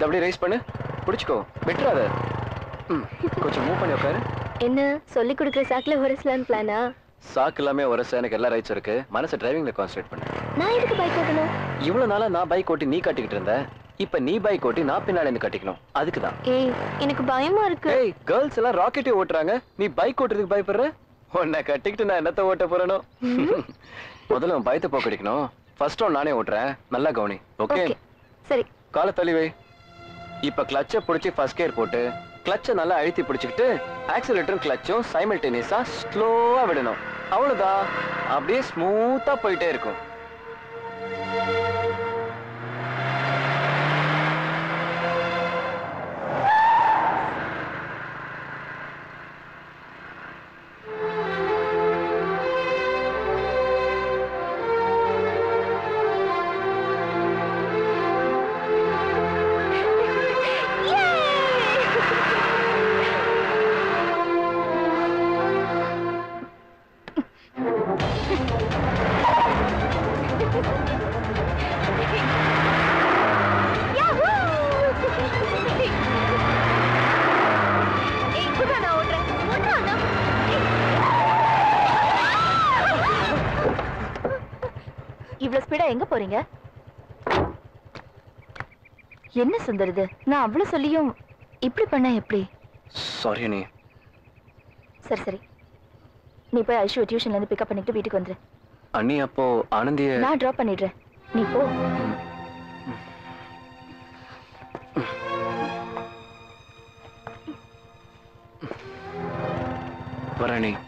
அப்படியே ரைஸ் பண்ணு பிடிச்சிக்கோ விட்டுறாத ம் கொஞ்சம் மூவ் பண்ணி உட்காரு என்ன சொல்லி கொடுக்குற சாக்கில் உரசலான்னு பிளானா சாக்கு எல்லாமே உரச எனக்கு எல்லா ரைட்ஸ் இருக்கு மனசை டிரைவிங்ல கான்சென்ட்ரேட் பண்ணு நான் எதுக்கு பைக் ஓட்டணும் இவ்வளவு நாளா நான் பைக் ஓட்டி நீ கட்டிக்கிட்டு இருந்த இப்ப நீ பைக் ஓட்டி நான் பின்னால இருந்து கட்டிக்கணும் அதுக்கு தான் ஏய் எனக்கு பயமா இருக்கு ஏய் கேர்ள்ஸ் எல்லாம் ராக்கெட்டே ஓட்டுறாங்க நீ பைக் ஓட்டுறதுக்கு பயப்படுற உன்னை கட்டிக்கிட்டு நான் என்னத்த ஓட்ட போறேனோ முதல்ல உன் பயத்தை போக்கடிக்கணும் ஃபர்ஸ்ட் ஒன் நானே ஓட்டுறேன் நல்லா கவனி ஓகே ஓகே சரி காலை தள்ளி வை இப்ப கிளட்சை பிடிச்சி ஃபர்ஸ்ட் கியர் போட்டு கிளட்சை நல்லா அழுத்தி பிடிச்சிக்கிட்டு ஆக்சிலேட்டரும் கிளட்சும் சைமல்டேனியஸா ஸ்லோவா விடணும் அவ்வளவுதான் அப்படியே ஸ்மூத்தா போயிட்டே இருக்கும் ஏய், குட்ரா, நான் ஓட்டுறேன். குட்ரா, நான்- இவ்வளவு ஸ்பீடா எங்க போறீங்க என்ன சுந்தர் இது நான் அவ்வளவு சொல்லியும் இப்படி பண்ண எப்படி சாரி நீ சரி சரி நீ போய் ஐஷுவை டியூஷன்ல இருந்து பிக்கப் பண்ணிட்டு வீட்டுக்கு வந்துரு அண்ணி அப்போ ஆனந்திய நான் டிராப் பண்ணிடுறேன் நீ போ வரேன் நீ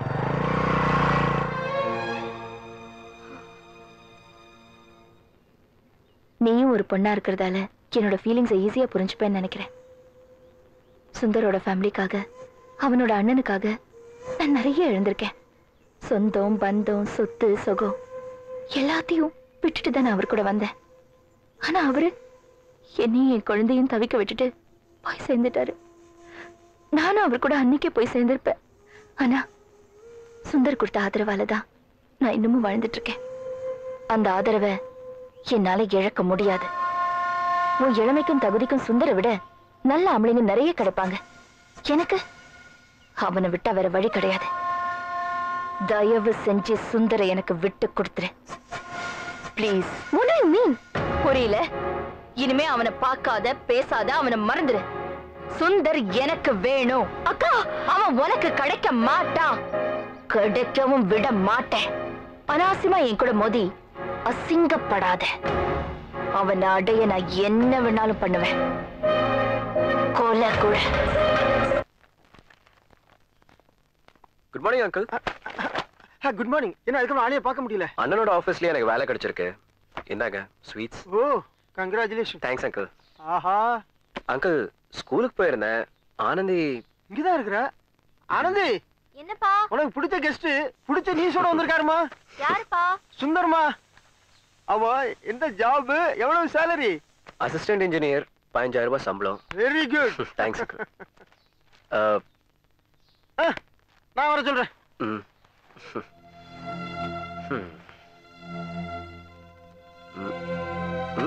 நீயும் ஒரு பொண்ணா இருக்கிறதால என்னோட ஃபீலிங்ஸை ஈஸியா புரிஞ்சுப்பேன்னு நினைக்கிறேன் சுந்தரோட ஃபேமிலிக்காக அவனோட அண்ணனுக்காக நான் நிறைய இழந்திருக்கேன் சொந்தம் பந்தம் சொத்து சுகம் எல்லாத்தையும் விட்டுட்டு தான் நான் அவர் கூட வந்தேன் ஆனா அவரு என்னையும் என் குழந்தையும் தவிக்க விட்டுட்டு போய் சேர்ந்துட்டாரு நானும் அவர் கூட அன்னைக்கே போய் சேர்ந்திருப்பேன் ஆனா சுந்தர் கொடுத்த ஆதரவால தான் நான் இன்னமும் வாழ்ந்துட்டு இருக்கேன் அந்த ஆதரவை என்னால இழக்க முடியாது உன் இளமைக்கும் தகுதிக்கும் சுந்தர விட நல்ல ஆம்பளைங்க நிறைய கிடைப்பாங்க எனக்கு அவனை விட்டா வேற வழி கிடையாது தயவு செஞ்சு சுந்தர எனக்கு விட்டு கொடுத்துரு please what do you mean புரியல இனிமே அவனை பார்க்காத பேசாத அவனை மறந்துரு சுந்தர் எனக்கு வேணும் அக்கா அவன் உனக்கு கிடைக்க மாட்டான் கிடைக்கவும் விட மாட்டேன் அனாவசியமா என் கூட மோதி அசிங்கப்படாத அவனை அடைய நான் என்ன வேணாலும் பண்ணுவேன் கொலை கூட good morning uncle good morning என்ன அதுக்கப்புறம் ஆணையை பார்க்க முடியல அண்ணனோட ஆஃபீஸ்லயே எனக்கு வேலை கிடைச்சிருக்கு இந்தாங்க sweets oh congratulation thanks uncle ஆஹா அங்கிள் ஸ்கூலுக்கு போயிருந்தேன் ஆனந்தி இங்கதான் இருக்கிற ஆனந்தி என்னப்பா உனக்கு பிடிச்ச கெஸ்ட் பிடிச்ச நியூஸோட வந்திருக்காருமா யாருப்பா சுந்தர்மா அவ எந்த ஜாப் எவ்வளவு சேலரி அசிஸ்டன்ட் இன்ஜினியர் பதினஞ்சாயிரம் ரூபாய் சம்பளம் வெரி குட் தேங்க்ஸ் நான் வர சொல்றேன் ம் ம். ம். ம்.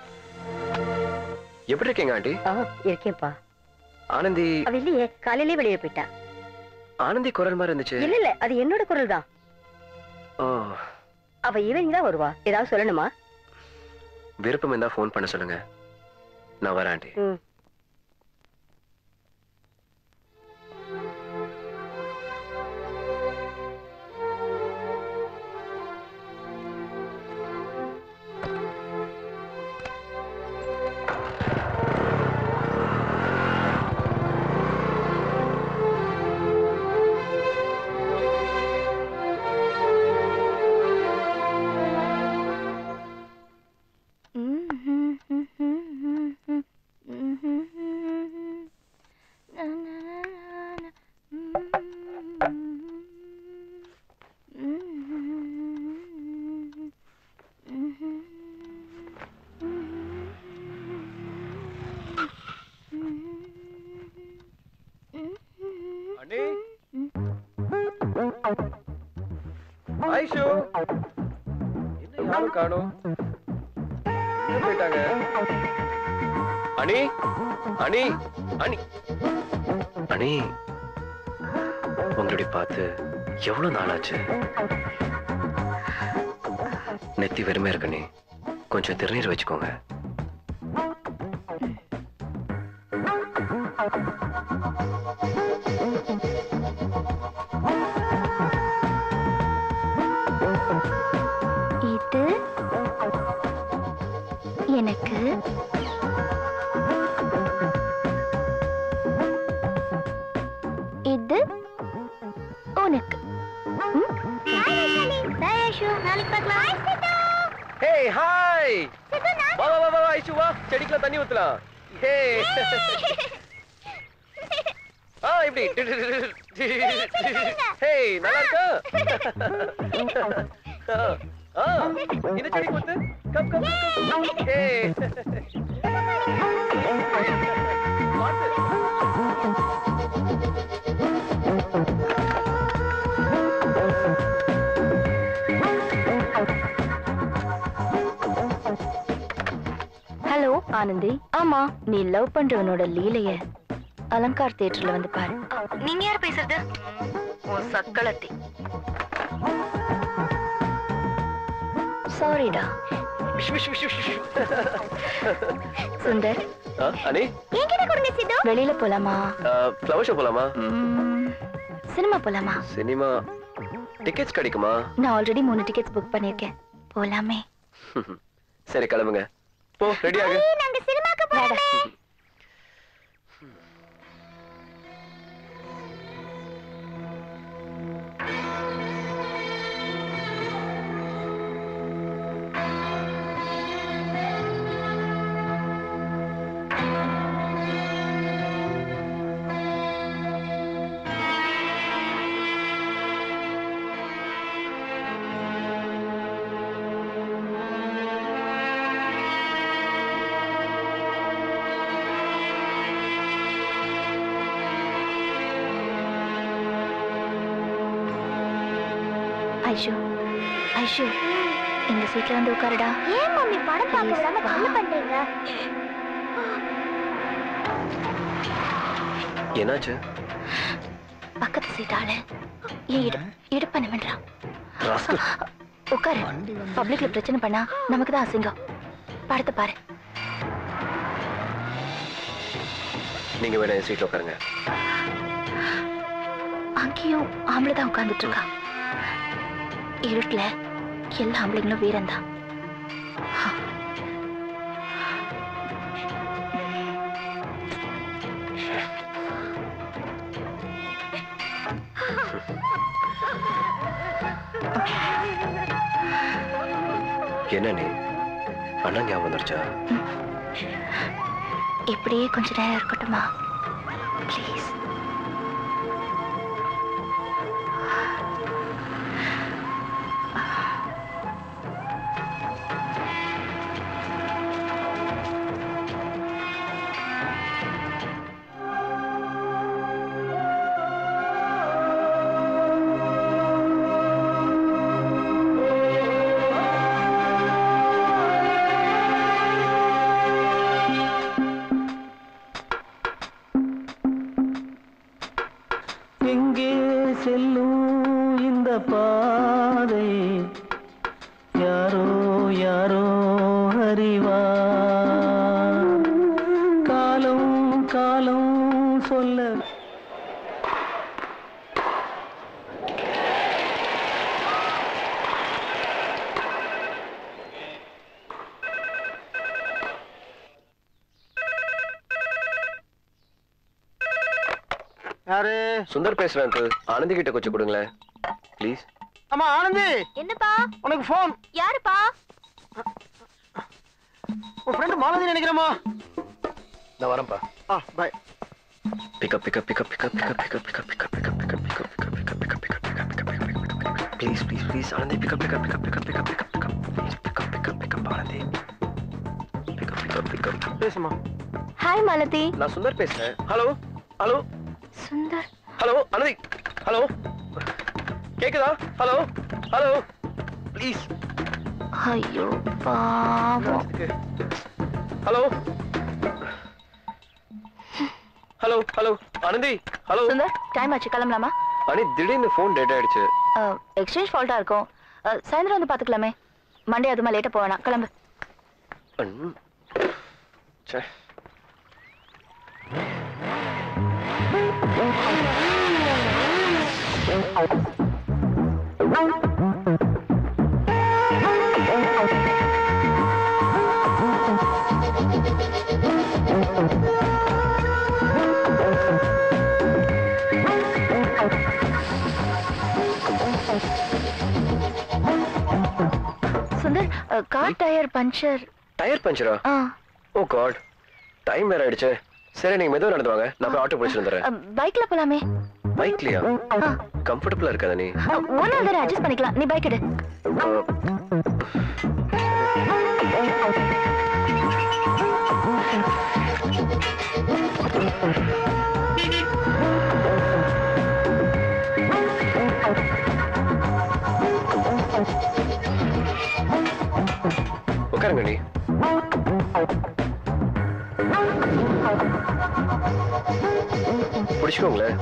எப்படி இருக்கீங்க ஆண்டி ஆ இருக்கேன்ப்பா ஆனந்தி அவ இல்லையே காலையிலே வெளியே போயிட்டா ஆனந்தி குரல் மாதிரி இருந்துச்சு இல்ல இல்ல அது என்னோட குரல் தான் ஓ அவ ஈவினிங் தான் வருவா ஏதாவது சொல்லணுமா விருப்பம் இருந்தா ஃபோன் பண்ண சொல்லுங்க நான் வரேன் ஆண்டி ம் அண்ணி ஐஷு என்ன யாரும் காணோம் எங்க போயிட்டாங்க அனி அனி அனி அனி உங்களுடைய பார்த்து எவ்வளவு நாளாச்சு நெத்தி வெறுமை இருக்கனே கொஞ்சம் திருநீர் வச்சுக்கோங்க இது எனக்கு இது உனக்கு ஹே ஹாய் வா வா வா வா ஐஷு வா செடிக்குள்ள தண்ணி ஊத்தலாம் ஹே ஆ இப்படி ஹே நல்லா இருக்கா ஆ, ஆ இந்த செடிக்கு ஊத்து கம் கம் கம் ஹே பார்த்து ஹலோ ஆனந்தி ஆமா நீ லவ் பண்றவனோட லீலைய அலங்கார் தியேட்டர்ல வந்து பாரு நீங்க யார் பேசுறது உன் சக்களத்தி சாரிடா wish wish wish wish Sundar ஆ, அனி என்கிட்ட கொடுங்க சித்து வெளியில போலாமா ஃப்ளவர் ஷோ போலாமா ம், சினிமா போலாமா சினிமா டிக்கெட்ஸ் கிடைக்குமா நான் ஆல்ரெடி மூணு டிக்கெட்ஸ் புக் பண்ணிருக்கேன் போலாமே சரி கிளம்புங்க போ ரெடி ஆகு நாங்க சினிமாக்கு போறோமே ஐஷு ஐஷு இந்த சீட்ல வந்து உட்காருடா ஏன் மம்மி படம் பார்க்க விடாம கண்ணு பண்றீங்க என்னாச்சு பக்கத்து சீட்டால ஏன் இடு இடுப்ப நிமிடுறான் ராஸ்கல் உட்காரு பப்ளிக்ல பிரச்சனை பண்ணா நமக்கு தான் அசிங்கம் படத்தை பாரு நீங்க வேணா என் சீட்ல உட்காருங்க அங்கேயும் ஆம்பளை தான் உட்கார்ந்துட்டு இருக்கா இருட்டுல எல்லா ஆம்பளைங்களும் வீரந்தான் என்ன நீ அண்ணா ஞாபகம் வந்துருச்சா இப்படியே கொஞ்ச நேரம் இருக்கட்டுமா ப்ளீஸ் எங்கே செல்லும் இந்த பாதை யாரோ யாரோ அறிவார் காலம் காலம் சொல்ல யாரு சுந்தர் பேசுறேன் அங்கிள் ஆனந்தி கிட்ட கொஞ்சம் கொடுங்களேன் ப்ளீஸ் ஆமா ஆனந்தி என்னப்பா உனக்கு ஃபோன் யாருப்பா உன் ஃப்ரெண்ட் மாலதி நினைக்கிறேமா நான் வரேன்ப்பா ஆ bye pick up pick up pick up pick up pick up pick up pick up pick up pick up pick up pick up pick up pick up pick up pick up pick up pick up pick up please please please Anandhi pick up pick up pick up pick up pick up pick up pick up please pick up pick up pick up Anandhi pick up pick up pick up பேசுமா hi Malathi நான் சுந்தர் பேசுறேன் hello hello Sundar hello Anandhi hello கேக்குதா hello hello please ஐயோ பாவம் hello hello hello Anandhi hello Sundar time ஆச்சு கிளம்பலாமா அனி திடீர்னு ஃபோன் டேட் ஆயிடுச்சு எக்ஸ்சேஞ்ச் ஃபால்ட்டா இருக்கும் அஹ், சாயந்தரம் வந்து பாத்துக்கலாமே மண்டே அதுமா லேட்டா போவேணா கிளம்பு ம். ச்சே Sundar car tyre puncture tyre பஞ்சரா ஆ ஓ காட் டைம் வேற ஆயிடுச்சு சரி நீங்க மெதுவா நடந்து வாங்க நான் போய் ஆட்டோ பிடிச்சிட்டு வந்துடுறேன் பைக்ல போலாமே பைக்லயா ஆ கம்ஃபர்டபுளா இருக்காதா நீ ஒன்னு வந்து அட்ஜஸ்ட் பண்ணிக்கலாம் நீ பைக் எடு அஹ், உட்காருங்க நீ பிடிச்சுக்கோங்களேன்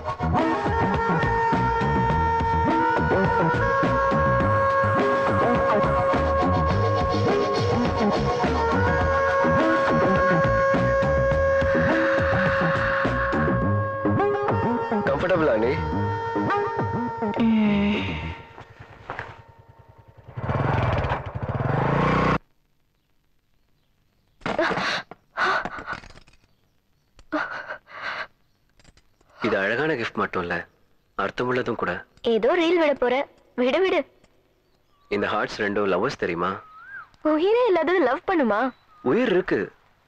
கம்ஃபர்டபுளா நீ இது அழகான கிஃப்ட் மட்டும் இல்ல அர்த்தமுள்ளதும் கூட ஏதோ ரீல் விட போற விடு விடு இந்த ஹார்ட்ஸ் ரெண்டும் லவ்வர்ஸ் தெரியுமா உயிரே இல்லாதது லவ் பண்ணுமா உயிர் இருக்கு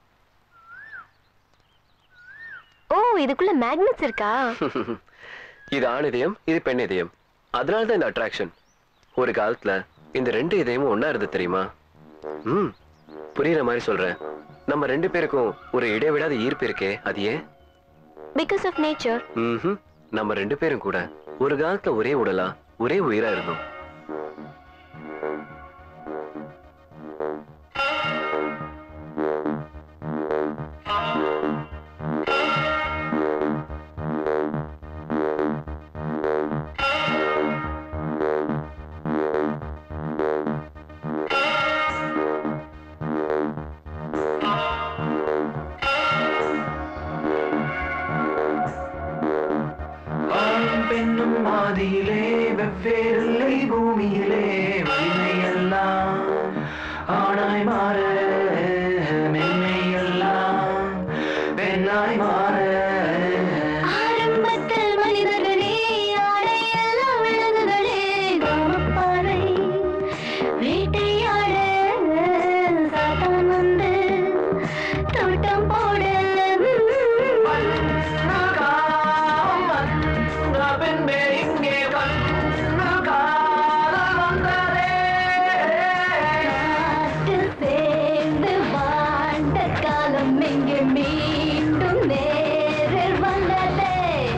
ஓ இதுக்குள்ள மேக்னெட்ஸ் இருக்கா இது ஆண் இதயம் இது பெண் இதயம் அதனால தான் இந்த அட்ராக்ஷன் ஒரு காலத்துல இந்த ரெண்டு இதயமும் ஒண்ணா இருந்து தெரியுமா ம் புரியுற மாதிரி சொல்றேன் நம்ம ரெண்டு பேருக்கும் ஒரு இடைவிடாத ஈர்ப்பு இருக்கே அது ஏன் பிகாஸ் ஆஃப் நேச்சர் ம்ஹும். நம்ம ரெண்டு பேரும் கூட ஒரு காலத்துல ஒரே உடலா ஒரே உயிரா இருந்தோம் ஆணும் பெண்ணும் மாதியிலே வெவ்வேறில்லை பூமியிலே வலிமை எல்லாம் ஆணாய் மாற மென்மை எல்லாம் பெண்ணாய் மாற ஆரம்பத்தில் மனிதர்களே ஆடை எல்லாம் விலங்குகளே காமப்பாறை வேட்டையாட சாத்தான் வந்து தோட்டம் போட பின்பே இங்கே வந்து காதல் வந்ததே காற்றில் சேர்ந்து வாழ்ந்த காலம் இங்கே மீண்டும் நேரில் வந்ததே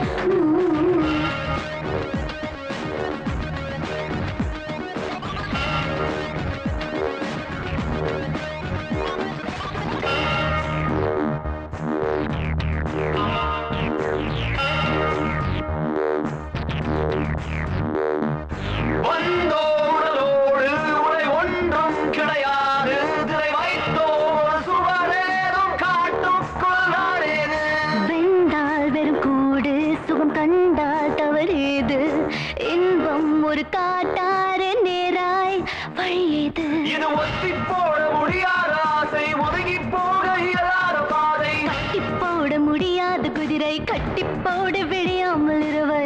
வந்தோடலோடு உரை ஒன்றும் கிடையாது திரை வைத்தோடு சுவரேதும் காட்டுக்குள் நாடேது வெந்தால் வெறும் கூடு சுகம் கண்டால் தவறேது இன்பம் ஒரு காட்டாறு நேராய் வழியேது இது ஒத்தி போட முடியாத ஆசை ஒதுங்கி போக இயலாத பாதை கட்டி போட முடியாத குதிரை கட்டி போட விழியாமல் இருவை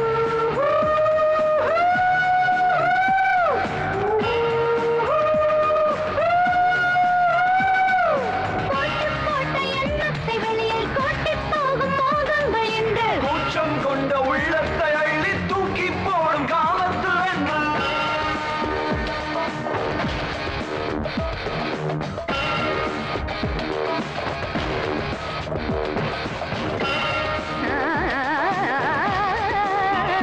வெளியில் கொட்டி போகும் மோகங்கள் என்று கூச்சம் கொண்ட உள்ளத்தை அள்ளி தூக்கி போடும் காமத்தில் என்று ஆ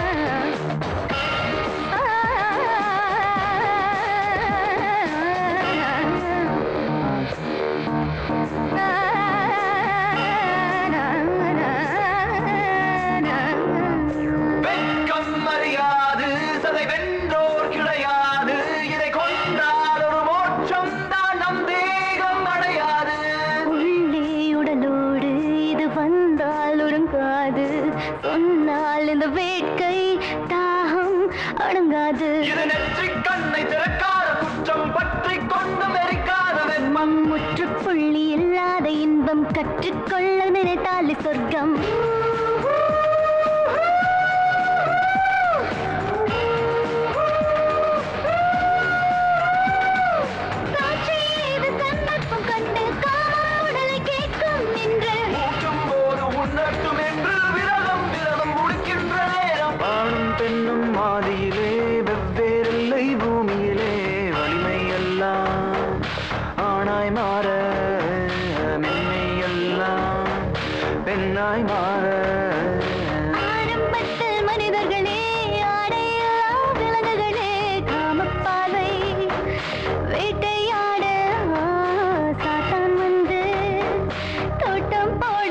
அடங்காது சொன்னால் இந்த வேட்கை தாகம் அடங்காது இது நெற்றி கண்ணை திறக்காத குற்றம் பற்றி கொண்டு மெரிக்காத வெப்பம் முற்றுப்புள்ளி இல்லாத இன்பம் கற்றுக்கொள்ள நினைத்தாலே சொர்க்கம் காட்சி இது சந்தர்ப்பம் கண்டு காமம் உடலை கேட்கும் நின்று மூச்சும் போது உண்ணட்டும் என்று விரதம் விரதம் முடிக்கின்ற நேரம் ஆணும் பெண்ணும் மாதியிலே வெவ்வேறில்லை பூமியிலே வலிமை எல்லாம் ஆணாய் மாற மென்மை எல்லாம் பெண்ணாய் மாற ஆரம்பத்தில் மனிதர்களே ஆடையில்லா விலங்குகளே காமப்பாதை வேட்டையாட ஆ, சாத்தான் வந்து தோட்டம் போட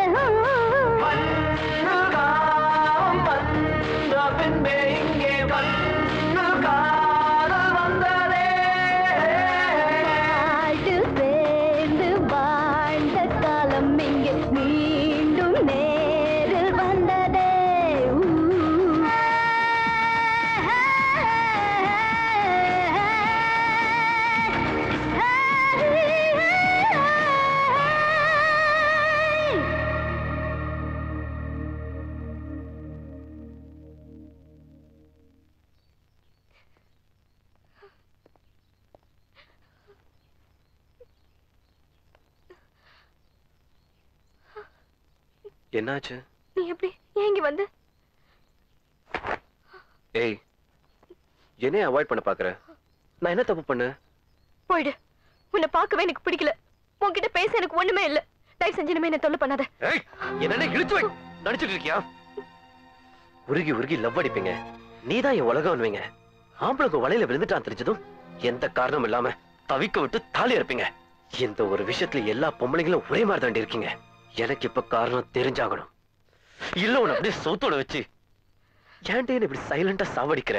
மண்ணுகாம் வந்த பின்பே இங்கே மண்ணு காதல் வந்ததே பாட்டு சேர்ந்து வாழ்ந்த காலம் இங்கே மீண்டும் நேரில் வந்ததே என்னாச்சு நீ எப்படி ஏன் இங்க வந்து ஏய் என்னைய அவாய்ட் பண்ண பாக்குற நான் என்ன தப்பு பண்ண போயிடு உன்னை பார்க்கவே எனக்கு பிடிக்கல உன்கிட்ட பேச எனக்கு ஒண்ணுமே இல்ல தயவு செஞ்சு இனிமே என்ன தொல்லை பண்ணாத ஏய் என்ன இழுத்து வை நடிச்சிட்டு இருக்கியா உருகி உருகி லவ் அடிப்பீங்க நீதான் என் உலகம் பண்ணுவீங்க ஆம்பளுக்கு வலையில விழுந்துட்டான் தெரிஞ்சதும் எந்த காரணமும் இல்லாம தவிக்க விட்டு தாலி இருப்பீங்க இந்த ஒரு விஷயத்துல எல்லா பொம்பளைங்களும் ஒரே மாதிரி தாண்டி இருக்கீங்க எனக்கு இப்ப காரணம் தெரிஞ்சாகணும் இல்ல உன்னை அப்படியே சோத்தோட வச்சு ஏன்டே என்னை இப்படி சைலண்டா சாவடிக்கிற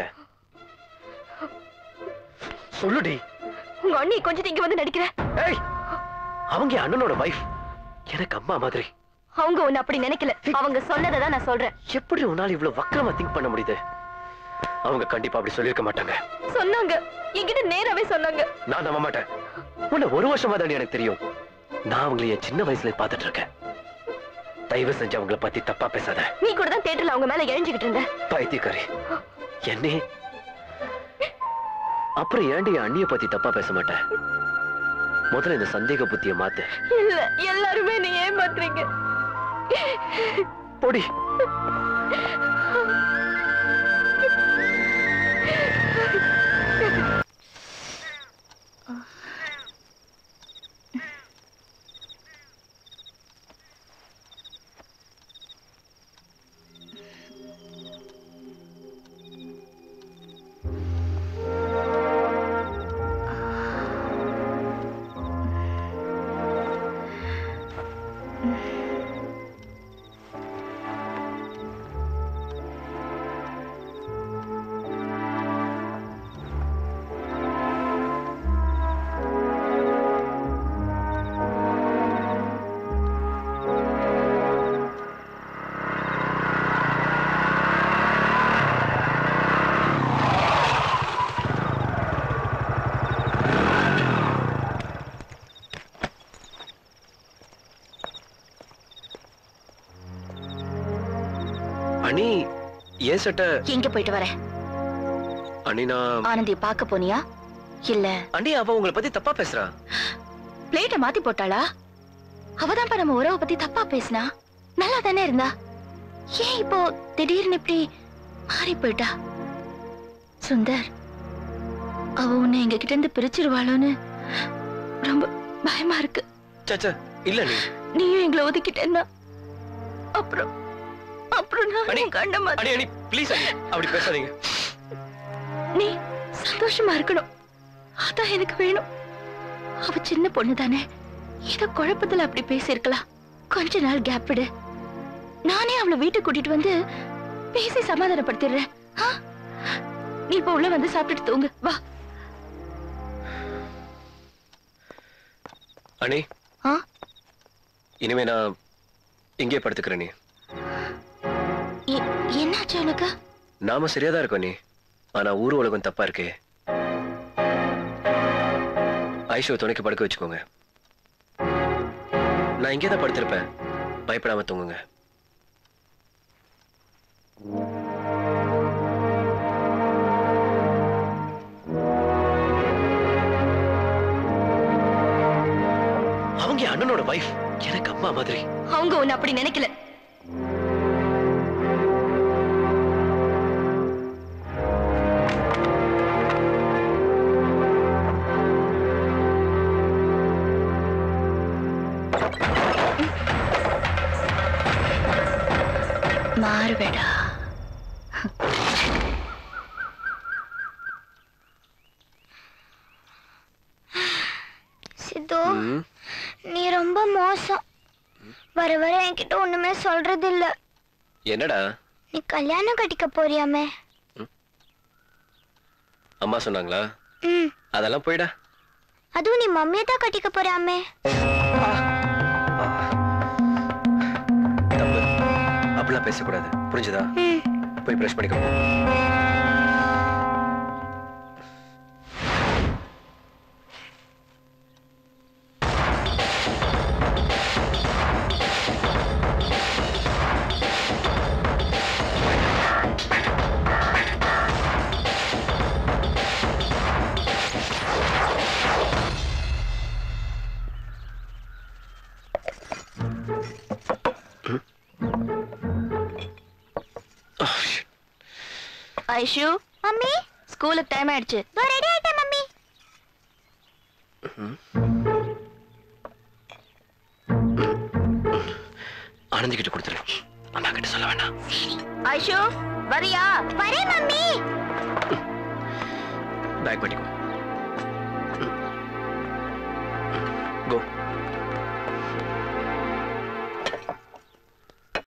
சொல்லுடி உங்க அண்ணி கொஞ்சம் இங்க வந்து நடிக்கிற ஏய் அவங்க என் அண்ணனோட வைஃப் எனக்கு அம்மா மாதிரி அவங்க உன்னை அப்படி நினைக்கல அவங்க சொன்னதை தான் நான் சொல்றேன் எப்படி உன்னால இவ்வளவு வக்கரமா திங்க் பண்ண முடியுது அவங்க கண்டிப்பா அப்படி சொல்லியிருக்க மாட்டாங்க சொன்னாங்க என்கிட்ட நேராவே சொன்னாங்க நான் நம்ப மாட்டேன் உன்னை ஒரு வருஷமா தான் எனக்கு தெரியும் நான் அவங்களை என் சின்ன வயசுல பார்த்துட்டு இருக்கேன் தயவு செஞ்சு அவங்கள பத்தி தப்பா பேசாத நீ கூட தான் தேட்டர்ல அவங்க மேல இழைஞ்சுகிட்டு இருந்த பைத்தியக்காரி என்னே அப்புறம் ஏன்டி என் அண்ணிய பத்தி தப்பா பேச மாட்டேன் முதல்ல இந்த சந்தேக புத்திய மாத்து இல்ல எல்லாருமே நீ ஏமாத்துறீங்க பொடி அனி ஏன் சட்ட எங்க போயிட்டு வர அனி நான் ஆனந்திய பார்க்க போனியா இல்ல அண்ணி அவ உங்களை பத்தி தப்பா பேசுறா பிளேட்ட மாத்தி போட்டாளா அவதான்ப்பா நம்ம உறவை பத்தி தப்பா பேசினா நல்லா தானே இருந்தா ஏன் இப்போ திடீர்னு இப்படி மாறி போயிட்டா சுந்தர் அவ உன்னை எங்க கிட்ட இருந்து பிரிச்சிருவாளோன்னு ரொம்ப பயமா இருக்கு சச்சா இல்ல நீ நீயும் எங்களை ஒதுக்கிட்டேன்னா அப்புறம் அப்புறம் நான் அனி, உன் கண்ண மாதிரி அனி அனி ப்ளீஸ் அனி அப்படி பேசாதீங்க நீ சந்தோஷமா இருக்கணும் அதான் எனக்கு வேணும் அவ சின்ன பொண்ணு தானே ஏதோ குழப்பத்துல அப்படி பேசியிருக்கலாம் கொஞ்ச நாள் கேப் விடு நானே அவளை வீட்டுக்கு கூட்டிட்டு வந்து பேசி சமாதானப்படுத்திடுறேன் ஆ? நீ இப்ப உள்ள வந்து சாப்பிட்டுட்டு தூங்கு வா அனி ஆ? இனிமே நான் இங்கே படுத்துக்கிறேன் நீ என்னாச்சு உனக்கு நாம சரியாதான் இருக்கோம் நீ ஆனா ஊர் உலகம் தப்பா இருக்கே ஐஷோ துணைக்கு படுக்க வச்சுக்கோங்க நான் இங்கே தான் படுத்திருப்பேன் பயப்படாம தூங்குங்க அவங்க என் அண்ணனோட வைஃப் எனக்கு அம்மா மாதிரி அவங்க உன்னை அப்படி நினைக்கல மாறுவேடா சித்து ம், நீ ரொம்ப மோசம் வர வர என்கிட்ட ஒண்ணுமே சொல்றது இல்ல என்னடா நீ கல்யாணம் கட்டிக்க போறியாமே அம்மா சொன்னாங்களா ம் அதெல்லாம் போயிடா அதுவும் நீ மம்மியை தான் கட்டிக்க போறியாமே தப்பு அப்படிலாம் பேசக்கூடாது புரிஞ்சுதா ம் போய் ப்ரஷ் பண்ணிக்கோ ஐஷு மம்மி ஸ்கூலுக்கு டைம் ஆயிடுச்சு இதோ ரெடி ஆயிட்டேன் மம்மி ஆனந்தி கிட்ட கொடுத்துரு அம்மா கிட்ட சொல்ல வேண்டாம் ஐஷு வரியா வரேன் மம்மி பேக் பண்ணிக்கோ கோ